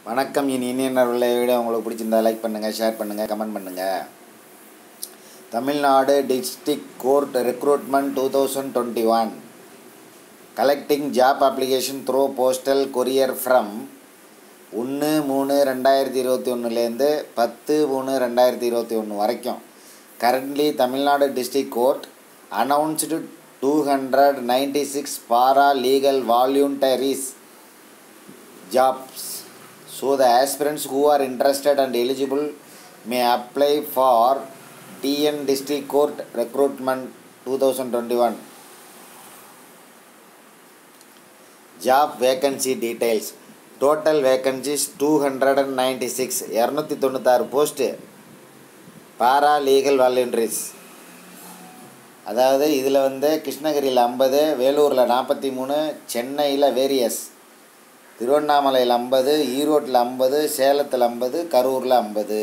வணக்கம் இனி இனியனர்களை வீடியோ உங்களுக்கு பிடிச்சிருந்தா லைக் பண்ணுங்கள் ஷேர் பண்ணுங்கள் கமெண்ட் பண்ணுங்கள் Tamil Nadu district court recruitment two thousand twenty one collecting job application through postal courier from ஒன்று மூணு ரெண்டாயிரத்தி இருபத்தி ஒன்றுலேருந்து பத்து மூணு ரெண்டாயிரத்தி இருபத்தி ஒன்று வரைக்கும் currently Tamil Nadu district court announced two hundred ninety six para legal volunteers jobs. So the aspirants who are interested and eligible may apply for TN District Court Recruitment 2021. Job vacancy details. Total vacancies 296. இரநூத்தி தொண்ணூத்தாறு post பாரா legal வாலண்டரிஸ் அதாவது இதில் வந்து கிருஷ்ணகிரியில் ஐம்பது வேலூரில் நாற்பத்தி மூணு சென்னையில் வேரியஸ் திருவண்ணாமலையில் ஐம்பது ஈரோட்டில் ஐம்பது சேலத்தில் ஐம்பது கரூரில் ஐம்பது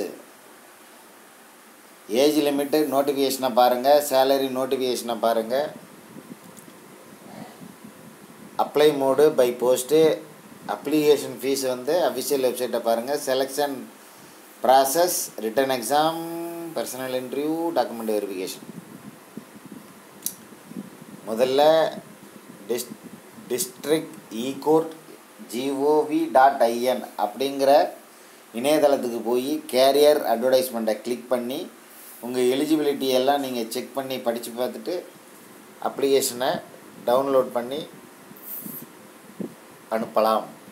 ஏஜ் லிமிட்டு நோட்டிஃபிகேஷனை பாருங்கள் சேலரி நோட்டிஃபிகேஷனை பாருங்கள் apply mode by post application fees வந்து அஃபிஷியல் வெப்சைட்டை பாருங்கள் selection process written exam personal interview document verification முதல்ல dis district e court GOV dot IN அப்படிங்கிற இணையதளத்துக்கு போய் கேரியர் அட்வர்டைஸ்மெண்ட்டை கிளிக் பண்ணி உங்கள் எலிஜிபிலிட்டி எல்லாம் நீங்கள் செக் பண்ணி படித்து பார்த்துட்டு அப்ளிகேஷனை டவுன்லோட் பண்ணி அனுப்பலாம்